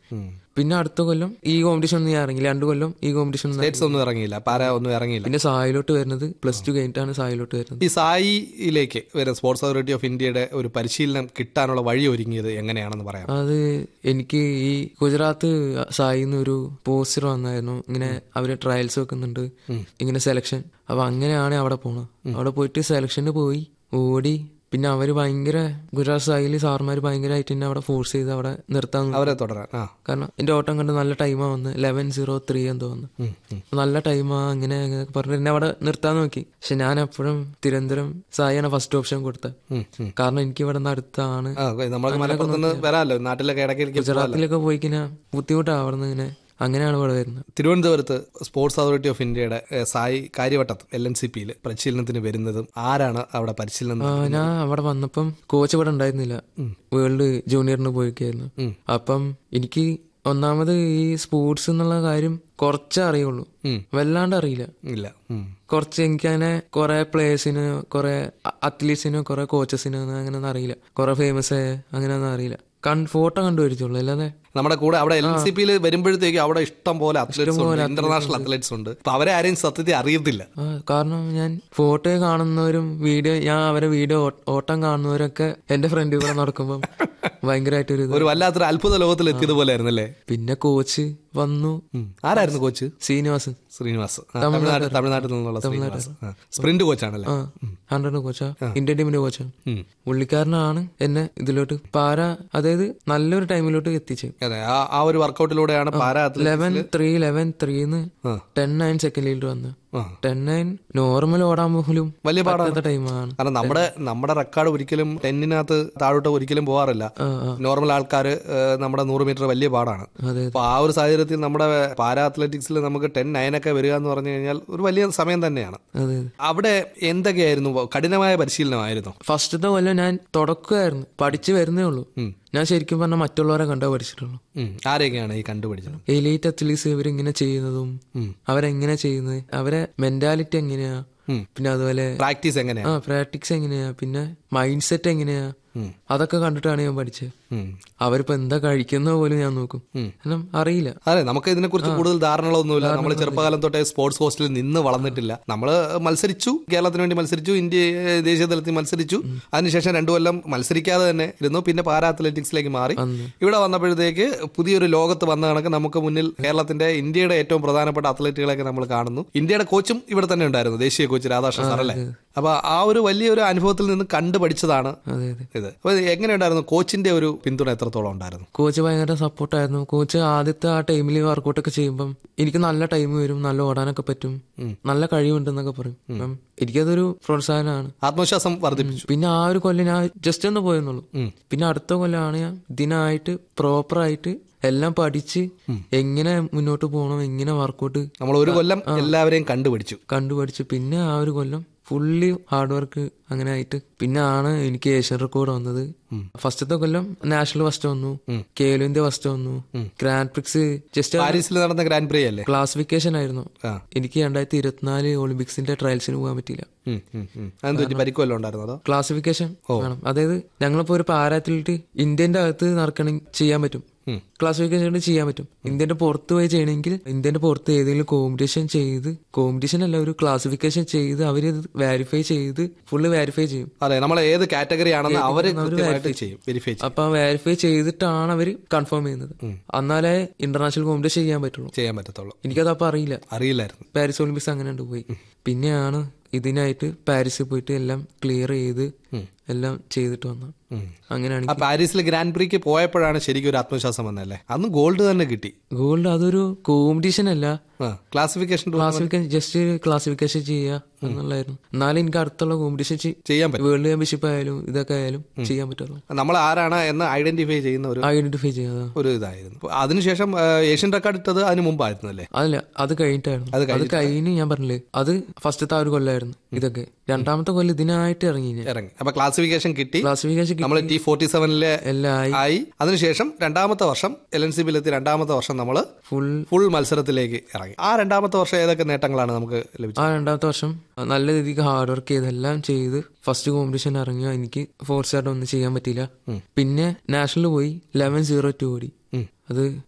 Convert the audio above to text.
പിന്നെ അടുത്ത കൊല്ലം ഈ കോമ്പറ്റീഷൻ ഒന്നും ഞാൻ ഇറങ്ങില്ല രണ്ടു കൊല്ലം ഈ കോമ്പറ്റീഷൻ ഒന്നും സ്റ്റേറ്റ്സ് ഒന്നും ഇറങ്ങിയില്ല പാര ഒന്നും ഇറങ്ങിയില്ല പിന്നെ സായിലോട്ട് വരുന്നത് പ്ലസ് ടു കഴിഞ്ഞിട്ടാണ് സായിലോട്ട് വരുന്നത് ഈ സായിയിലേക്ക് വരുന്ന സ്പോർട്സ് അതോറിറ്റി ഓഫ് ഇന്ത്യയുടെ ഒരു പരിശീലനം കിട്ടാനുള്ള വഴി ഒരുങ്ങിയത് എങ്ങനെയാണെന്ന് പറയാം അത് എനിക്ക് ഈ ഗുജറാത്ത് സായിന്ന് ഒരു പോസ്റ്റർ വന്നായിരുന്നു ഇങ്ങനെ അവര് ട്രയൽസ് വെക്കുന്നുണ്ട് ഇങ്ങനെ സെലക്ഷൻ അപ്പൊ അങ്ങനെയാണ് അവിടെ പോണത് അവിടെ പോയിട്ട് സെലക്ഷന് പോയി ഓടി പിന്നെ അവര് ഭയങ്കര ഗുജറാത്ത് സായില് സാർമാര് ഭയങ്കരമായിട്ട് എന്നെ അവിടെ ഫോഴ്സ് ചെയ്ത് അവിടെ നിർത്താൻ നോക്കി. അവരെ തുടരാൻ ആ കാരണം എന്റെ ഓട്ടം കണ്ട് നല്ല ടൈമാ വന്ന് ലെവൻ സീറോ ത്രീ എന്ന് തോന്നുന്നു നല്ല ടൈമാ അങ്ങനെ അങ്ങനെ പറഞ്ഞിട്ട് എന്നെ അവിടെ നിർത്താൻ നോക്കി പക്ഷെ ഞാൻ എപ്പോഴും തിരുവനന്തപുരം സായിയാണ് ഫസ്റ്റ് ഓപ്ഷൻ കൊടുത്തത് ഉം, ഉം. കാരണം എനിക്ക് ഇവിടെ നിന്ന് അടുത്താണ് ആ നമ്മൾക്ക് മലപ്പുറത്തുനിന്ന് വരാമല്ലോ നാട്ടിലൊക്കെ ഇടയ്ക്കിടയ്ക്ക് ഗുജറാത്തിലൊക്കെ പോയി കഴിഞ്ഞാൽ ബുദ്ധിമുട്ടാണ് അവിടെ നിന്ന് ഇങ്ങനെ അങ്ങനെയാണ് ഇവിടെ വരുന്നത് തിരുവനന്തപുരത്ത് സ്പോർട്സ് അതോറിറ്റി ഓഫ് ഇന്ത്യയുടെ ഏ, സായി കാര്യവട്ടത്ത് എൽ എൻ സി പിയിൽ പരിശീലനത്തിന് വരുന്നതും ആരാണ് അവിടെ പരിശീലനം ആ, ഞാൻ അവിടെ വന്നപ്പം കോച്ച് ഇവിടെ ഉണ്ടായിരുന്നില്ല വേൾഡ് ജൂനിയറിന് പോയിക്കായിരുന്നു അപ്പം എനിക്ക് ഒന്നാമത് ഈ സ്പോർട്സ് എന്നുള്ള കാര്യം കുറച്ചേ അറിയുള്ളൂ വല്ലാണ്ട് അറിയില്ല ഇല്ല ഉം. കുറച്ച് എനിക്ക് അങ്ങനെ കുറെ പ്ലേയേഴ്സിന് കുറെ അത്ലീറ്റ്സിന് കുറെ കോച്ചസിന് അങ്ങനെ ഒന്നും അറിയില്ല കുറെ ഫേമസ് ആയ അങ്ങനെ ഒന്നും അറിയില്ല കൺ ഫോട്ടോ കണ്ടുപിടിച്ചുള്ളൂ അല്ലാതെ നമ്മുടെ കൂടെ അവിടെ എൽ എൻ സി പിയിൽ വരുമ്പോഴത്തേക്ക് അവിടെ ഇഷ്ടം പോലെ അത്ലറ്റ്സ് ഉണ്ട് ഇന്റർനാഷണൽ അത്ലറ്റ്സ് ഉണ്ട് അപ്പൊ അവരെ ആരെയും സത്യത്തിൽ അറിയത്തില്ല ആ, കാരണം ഞാൻ ഫോട്ടോ കാണുന്നവരും വീഡിയോ ഞാൻ അവരെ വീഡിയോ ഓട്ടം കാണുന്നവരൊക്കെ എന്റെ ഫ്രണ്ട് കൂടെ നടക്കുമ്പോൾ ഭയങ്കരമായിട്ടൊരു ഇത് ഒരു വല്ലാത്തൊരു അത്ഭുത ലോകത്തിൽ എത്തിയതുപോലെ ആയിരുന്നല്ലേ പിന്നെ കോച്ച് വന്നു ഉം. ആരായിരുന്നു കോച്ച് ശ്രീനിവാസൻ ശ്രീനിവാസ് ആ, തമിഴ്നാട് തമിഴ്നാട്ടിൽ നിന്നുള്ള ശ്രീനിവാസ് ആ. സ്പ്രിന്റ് കോച്ചാണല്ലേ ആ ഹൺഡ്രഡ് കോച്ചാ ഇന്ത്യൻ ടീമിന്റെ കോച്ചാ ഉം. പുള്ളിക്കാരനാണ് എന്നെ ഇതിലോട്ട് പാര അതായത് നല്ലൊരു ടൈമിലോട്ട് എത്തിച്ചത് അതെ ആ ആ ഒരു വർക്കൗട്ടിലൂടെയാണ് പാരാ ലെവൻ ത്രീ ലെവൻ ത്രീന്ന് ആ. ടെൻ നയൻ സെക്കൻഡിൽ വന്ന് ആ. ടെൻ നയൻ നോർമൽ ഓടാൻ പോലും വലിയ പാടാണ് പറ്റാത്ത ടൈമാണ് കാരണം നമ്മുടെ നമ്മുടെ റെക്കോർഡ് ഒരിക്കലും ടെന്നിനകത്ത് താഴോട്ട് ഒരിക്കലും പോകാറില്ല നോർമൽ ആൾക്കാർ നമ്മുടെ നൂറ് മീറ്റർ വലിയ പാടാണ് അതെ അപ്പൊ ആ ഒരു സാഹചര്യത്തിൽ നമ്മുടെ പാരാ അത്ലറ്റിക്സിൽ നമുക്ക് ടെൻ നയനൊക്കെ വരിക എന്ന് പറഞ്ഞു കഴിഞ്ഞാൽ ഒരു വലിയ സമയം തന്നെയാണ് അതെ അവിടെ എന്തൊക്കെയായിരുന്നു കഠിനമായ പരിശീലനമായിരുന്നു ഫസ്റ്റത്തെ കൊല്ലം ഞാൻ തുടക്കമായിരുന്നു പഠിച്ചു വരുന്നേ ഉള്ളൂ ഞാൻ ശരിക്കും പറഞ്ഞാൽ മറ്റുള്ളവരെ കണ്ടാ പഠിച്ചിട്ടുള്ളൂ ഉം. ആരെയൊക്കെയാണ് ഈ കണ്ടുപിടിച്ചത് എലീറ്റ് അത്ലീറ്റ്സ് ഇവരിങ്ങനെ ചെയ്യുന്നതും അവരെങ്ങനെ ചെയ്യുന്നത് അവരെ മെന്റാലിറ്റി എങ്ങനെയാ പിന്നെ അതുപോലെ പ്രാക്ടീസ് എങ്ങനെയാ ആ പ്രാക്ടിക്സ് എങ്ങനെയാ പിന്നെ മൈൻഡ് സെറ്റ് എങ്ങനെയാ അതൊക്കെ കണ്ടിട്ടാണ് ഞാൻ പഠിച്ചത് ഉം. അവരിപ്പോ എന്താ കഴിക്കുന്നത് പോലും ഞാൻ നോക്കും കാരണം അറിയില്ല അതെ നമുക്ക് ഇതിനെക്കുറിച്ച് കൂടുതൽ ധാരണകളൊന്നുമില്ല നമ്മൾ ചെറുപ്പകാലം തൊട്ടേ സ്പോർട്സ് ഹോസ്റ്റലിൽ നിന്ന് വളർന്നിട്ടില്ല നമ്മൾ മത്സരിച്ചു കേരളത്തിന് വേണ്ടി മത്സരിച്ചു ഇന്ത്യ ഏഹ്, ദേശീയ തലത്തിൽ മത്സരിച്ചു അതിനുശേഷം രണ്ടു കൊല്ലം മത്സരിക്കാതെ തന്നെ ഇരുന്നു പിന്നെ പാരാ അത്ലറ്റിക്സിലേക്ക് മാറി ഇവിടെ വന്നപ്പോഴത്തേക്ക് പുതിയൊരു ലോകത്ത് വന്ന കണക്ക് നമുക്ക് മുന്നിൽ കേരളത്തിന്റെ ഇന്ത്യയുടെ ഏറ്റവും പ്രധാനപ്പെട്ട അത്ലറ്റുകളെയൊക്കെ നമ്മൾ കാണുന്നു ഇന്ത്യയുടെ കോച്ചും ഇവിടെ തന്നെ ഉണ്ടായിരുന്നു ദേശീയ കോച്ച് രാധാകൃഷ്ണൻ സാർ അല്ലേ അപ്പൊ ആ ഒരു വലിയൊരു അനുഭവത്തിൽ നിന്ന് കണ്ടു പഠിച്ചതാണ് അതെ അതെ ഇത് അപ്പൊ എങ്ങനെയുണ്ടായിരുന്നു കോച്ചിന്റെ ഒരു പിന്തുണ എത്രത്തോളം ഉണ്ടായിരുന്നു കോച്ച് ഭയങ്കര സപ്പോർട്ടായിരുന്നു കോച്ച് ആദ്യത്തെ ആ ടൈമിൽ വർക്കൗട്ട് ഒക്കെ ചെയ്യുമ്പം എനിക്ക് നല്ല ടൈം വരും നല്ല ഓടാനൊക്കെ പറ്റും നല്ല കഴിവുണ്ടെന്നൊക്കെ പറയും അപ്പം എനിക്കതൊരു പ്രോത്സാഹനമാണ് ആത്മവിശ്വാസം വർദ്ധിപ്പിച്ചു പിന്നെ ആ ഒരു കൊല്ലം ഞാൻ ജസ്റ്റ് ഒന്ന് പോയെന്നുള്ളൂ പിന്നെ അടുത്ത കൊല്ലമാണ് ഞാൻ ഇതിനായിട്ട് പ്രോപ്പറായിട്ട് എല്ലാം പഠിച്ച് എങ്ങനെ മുന്നോട്ട് പോകണം എങ്ങനെ വർക്കൗട്ട് നമ്മൾ ഒരു കൊല്ലം എല്ലാവരെയും കണ്ടുപിടിച്ചു കണ്ടുപഠിച്ചു പിന്നെ ആ ഒരു കൊല്ലം ഫുള്ളി ഹാർഡ് വർക്ക് അങ്ങനെ ആയിട്ട് പിന്നെ ആണ് എനിക്ക് ഏഷ്യൻ റെക്കോർഡ് വന്നത് ഫസ്റ്റത്തെ കൊല്ലം നാഷണൽ ഫസ്റ്റ് വന്നു കേലോ ഇന്ത്യ ഫസ്റ്റ് വന്നു ഗ്രാൻഡ് പ്രിക്സ് ജസ്റ്റ് പാരീസിൽ നടന്ന ഗ്രാൻഡ് പ്രീ അല്ലേ ക്ലാസിഫിക്കേഷൻ ആയിരുന്നു ആ. എനിക്ക് രണ്ടായിരത്തി ഇരുപത്തിനാല് ഒളിമ്പിക്സിന്റെ ട്രയൽസിന് പോകാൻ പറ്റിയില്ല ഉം, ഉം, ഉം. അതെന്ത് പറ്റി പരിക്കുമല്ലോ ഉണ്ടായിരുന്നു അതോ ക്ലാസിഫിക്കേഷൻ വേണം അതായത് ഞങ്ങളിപ്പോ ഒരു പാരാത്ലറ്റ് ഇന്ത്യന്റെ അകത്ത് നടക്കണമെങ്കിൽ ചെയ്യാൻ പറ്റും ക്ലാസിഫിക്കേഷൻ ചെയ്യാൻ പറ്റും ഇന്ത്യന്റെ പുറത്ത് പോയി ചെയ്യണമെങ്കിൽ ഇന്ത്യന്റെ പുറത്ത് ഏതെങ്കിലും കോമ്പറ്റീഷൻ ചെയ്ത് കോമ്പറ്റീഷൻ അല്ല ഒരു ക്ലാസിഫിക്കേഷൻ ചെയ്ത് അവര് വെരിഫൈ ചെയ്ത് ഫുള്ള് വെരിഫൈ ചെയ്യും അതെ നമ്മൾ ഏത് കാറ്റഗറി ആണെന്ന് അവര് കൃത്യമായിട്ട് ചെയ്യും വെരിഫൈ ചെയ്യും അപ്പൊ വെരിഫൈ ചെയ്തിട്ടാണ് അവര് കൺഫേം ചെയ്യുന്നത് എന്നാലേ ഇന്റർനാഷണൽ കോമ്പറ്റീഷൻ ചെയ്യാൻ പറ്റുള്ളൂ ചെയ്യാൻ പറ്റത്തുള്ളൂ എനിക്കത് അപ്പൊ അറിയില്ല അറിയില്ലായിരുന്നു പാരീസ് ഒളിമ്പിക്സ് അങ്ങനെ ഉണ്ട് പോയി പിന്നെയാണ് ഇതിനായിട്ട് പാരീസിൽ പോയിട്ട് എല്ലാം ക്ലിയർ ചെയ്ത് എല്ലാം ചെയ്തിട്ട് വന്നു അങ്ങനെയാണ് ആ പാരീസിൽ ഗ്രാൻഡ് പ്രീക്ക് പോയപ്പോഴാണ് ശരിക്കും ഒരു ആത്മവിശ്വാസം വന്നല്ലേ അന്ന് ഗോൾഡ് തന്നെ കിട്ടി ഗോൾഡ് അതൊരു കോമ്പറ്റീഷൻ അല്ല ക്ലാസിഫിക്കേഷൻ ക്ലാസിഫിക്കേഷൻ ജസ്റ്റ് ക്ലാസിഫിക്കേഷൻ ചെയ്യുക എന്നുള്ളായിരുന്നു എന്നാലും എനിക്ക് അടുത്തുള്ള കോമ്പറ്റീഷൻ ചെയ്യാൻ പറ്റും വേൾഡ് ചാമ്പ്യൻഷിപ്പ് ആയാലും ഇതൊക്കെ ആയാലും ചെയ്യാൻ പറ്റുള്ളൂ നമ്മൾ ആരാണ് എന്ന് ഐഡന്റിഫൈ ചെയ്യുന്ന ഒരു ഐഡന്റിഫൈ ചെയ്യാതെ ഒരു ഇതായിരുന്നു അപ്പൊ അതിനുശേഷം ആ, ഏഷ്യൻ റെക്കോർഡ് ഇട്ടത് അതിന് മുമ്പായിരുന്നു അല്ലേ അതല്ല അത് കഴിഞ്ഞിട്ടായിരുന്നു അത് കഴിഞ്ഞ് ഞാൻ പറഞ്ഞില്ലേ അത് ഫസ്റ്റത്തെ ആ ഒരു കൊല്ലായിരുന്നു ഇതൊക്കെ രണ്ടാമത്തെ കൊല്ലം ഇതിനായിട്ട് ഇറങ്ങി ഞാൻ ഇറങ്ങി അപ്പൊ ക്ലാസിഫിക്കേഷൻ കിട്ടി ക്ലാസിഫിക്കേഷൻ നമ്മൾ ടി ഫോർട്ടി സെവനിലെ എല്ലാം ആയി ആയി അതിനുശേഷം രണ്ടാമത്തെ വർഷം എൽ എൻ സി ബിയിലെത്തി രണ്ടാമത്തെ വർഷം നമ്മൾ ഫുൾ ഫുൾ മത്സരത്തിലേക്ക് ഇറങ്ങി ആ രണ്ടാമത്തെ വർഷം ഏതൊക്കെ നേട്ടങ്ങളാണ് നമുക്ക് ലഭിച്ചത് ആ രണ്ടാമത്തെ വർഷം നല്ല രീതിക്ക് ഹാർഡ് വർക്ക് ചെയ്തെല്ലാം ചെയ്ത് ഫസ്റ്റ് കോമ്പറ്റീഷൻ ഇറങ്ങിയ എനിക്ക് ഫോർത്ത് ആയിട്ട് ഒന്നും ചെയ്യാൻ പറ്റിയില്ല പിന്നെ നാഷണൽ പോയി ലെവൻ സീറോ ടു ഓടി അത്